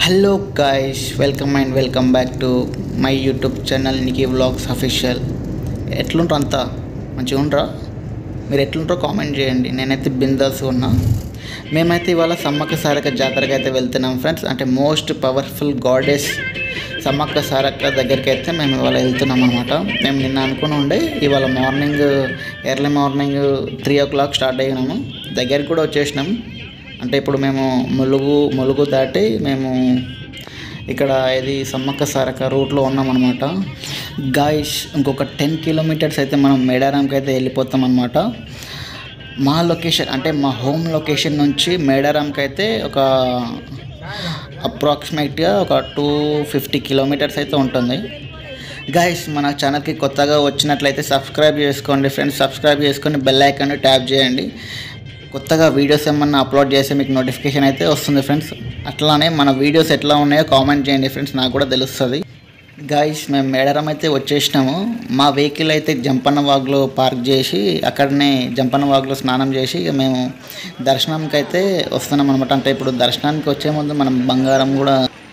hello guys welcome and welcome back to my YouTube channel Niki vlogs official ఎట్లుంటారు అంతా మంచిగా ఉండరా మీరు ఎట్లుంటారో కామెంట్ చేయండి నేనైతే బిందాస్ ఉన్నా మేమైతే ఇవాళ సమ్మక్క సారక్క జాతరకి అయితే వెళ్తున్నాం ఫ్రెండ్స్ అంటే most powerful goddess Sammakka Sarakka దగ్గరికి అయితే మేము ఇవాళ వెళ్తున్నాం అనమాట మేము నిన్న అనుకుని ఉండే ఇవాళ morning early morning three o'clock start అయినాము దగ్గరికి కూడా వచ్చేసినాం అంటే ఇప్పుడు మేము ములుగు ములుగు దాటి మేము ఇక్కడ ఇది సమ్మక్క సారక్క రూట్లో ఉన్నామన్నమాట గాయస్ ఇంకొక టెన్ కిలోమీటర్స్ అయితే మనం మేడారంకి అయితే వెళ్ళిపోతాం అనమాట మా లొకేషన్ అంటే మా హోమ్ లొకేషన్ నుంచి మేడారంకి అయితే ఒక అప్రాక్సిమేట్గా ఒక టూ ఫిఫ్టీ కిలోమీటర్స్ అయితే ఉంటుంది గైస్ మన ఛానల్కి కొత్తగా వచ్చినట్లయితే సబ్స్క్రైబ్ చేసుకోండి ఫ్రెండ్స్ సబ్స్క్రైబ్ చేసుకొని బెల్ ఐకాన్ ట్యాప్ చేయండి కొత్తగా వీడియోస్ ఏమన్నా అప్లోడ్ చేస్తే మీకు నోటిఫికేషన్ అయితే వస్తుంది ఫ్రెండ్స్ అట్లానే మన వీడియోస్ ఎట్లా ఉన్నాయో కామెంట్ చేయండి ఫ్రెండ్స్ నాకు కూడా తెలుస్తుంది గాయస్ మేము మేడారం అయితే వచ్చేసినాము మా వెహికల్ అయితే జంపన్న వాగ్లో పార్క్ చేసి అక్కడనే జంపన్న వాగ్లో స్నానం చేసి ఇక మేము దర్శనంకి అయితే వస్తున్నాం అనమాట అంటే ఇప్పుడు దర్శనానికి వచ్చే ముందు మనం బంగారం కూడా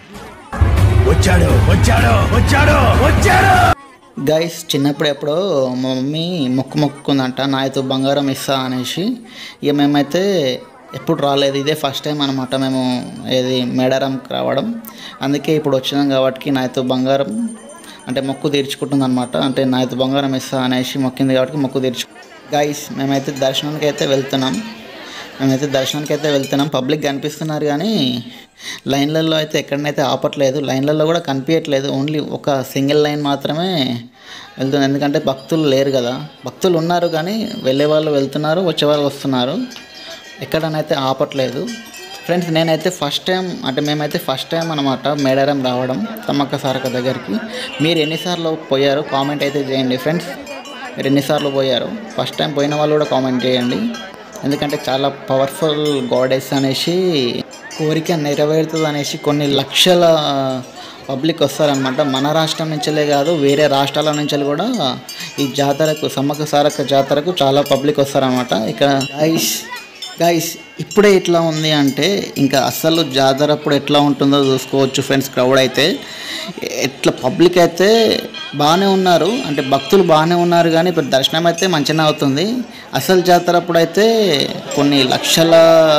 వచ్చాడు వచ్చాడు వచ్చాడు వచ్చాడు గైస్ చిన్నప్పుడు ఎప్పుడో మా మమ్మీ మొక్కు మొక్కుకుందంట నాయతో బంగారం ఇస్తా అనేసి ఇక మేమైతే ఎప్పుడు రాలేదు ఇదే ఫస్ట్ టైం అనమాట మేము ఏది మేడారంకి రావడం అందుకే ఇప్పుడు వచ్చినాం కాబట్టి నాయతో బంగారం అంటే మొక్కు తీర్చుకుంటుంది అనమాట అంటే నాయతో బంగారం ఇస్తా అనేసి మొక్కింది కాబట్టి మొక్కు తీర్చు గైస్ మేమైతే దర్శనానికి అయితే వెళ్తున్నాం మేమైతే దర్శనానికి అయితే వెళ్తున్నాం పబ్లిక్ కనిపిస్తున్నారు కానీ లైన్లలో అయితే ఎక్కడనైతే ఆపట్లేదు లైన్లలో కూడా కనిపించట్లేదు ఓన్లీ ఒక సింగిల్ లైన్ మాత్రమే వెళ్తుంది ఎందుకంటే భక్తులు లేరు కదా భక్తులు ఉన్నారు కానీ వెళ్ళే వాళ్ళు వెళ్తున్నారు వచ్చే వాళ్ళు వస్తున్నారు ఎక్కడనైతే ఆపట్లేదు ఫ్రెండ్స్ నేనైతే ఫస్ట్ టైం అంటే మేమైతే ఫస్ట్ టైం అనమాట మేడారం రావడం తమ్మక్క సారక దగ్గరికి మీరు ఎన్నిసార్లు పోయారు కామెంట్ అయితే చేయండి ఫ్రెండ్స్ మీరు ఎన్నిసార్లు పోయారు ఫస్ట్ టైం పోయిన వాళ్ళు కూడా కామెంట్ చేయండి ఎందుకంటే చాలా పవర్ఫుల్ గాడెస్ అనేసి కోరిక నెరవేరుతుంది అనేసి కొన్ని లక్షల పబ్లిక్ వస్తారనమాట మన రాష్ట్రం నుంచే కాదు వేరే రాష్ట్రాల నుంచి కూడా ఈ జాతరకు సమ్మక్క సారక్క జాతరకు చాలా పబ్లిక్ వస్తారనమాట ఇక్కడ గైస్ గైస్ ఇప్పుడే ఇట్లా ఉంది అంటే ఇంకా అసలు జాతర అప్పుడు ఎట్లా ఉంటుందో చూసుకోవచ్చు ఫ్రెండ్స్ క్రౌడ్ అయితే ఎట్లా పబ్లిక్ అయితే బాగానే ఉన్నారు అంటే భక్తులు బాగానే ఉన్నారు కానీ ఇప్పుడు దర్శనం అయితే మంచిగానే అవుతుంది అసలు జాతర అప్పుడు అయితే కొన్ని లక్షల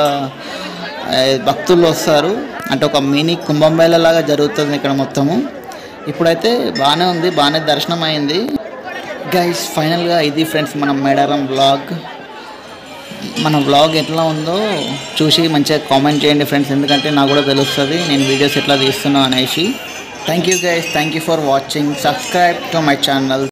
ఆ, భక్తులు వస్తారు అంటే ఒక మినీ కుంభమేళ లాగా జరుగుతుంది ఇక్కడ మొత్తము ఇప్పుడైతే బాగానే ఉంది బాగానే దర్శనం అయింది గైస్ ఫైనల్గా ఇది ఫ్రెండ్స్ మన మేడారం బ్లాగ్ మన వ్లాగ్ ఎట్లా ఉందో చూసి మంచిగా కామెంట్ చేయండి ఫ్రెండ్స్ ఎందుకంటే నాకు కూడా తెలుస్తుంది నేను వీడియోస్ ఎట్లా తీస్తున్నా అనేసి thank you guys thank you for watching subscribe to my channel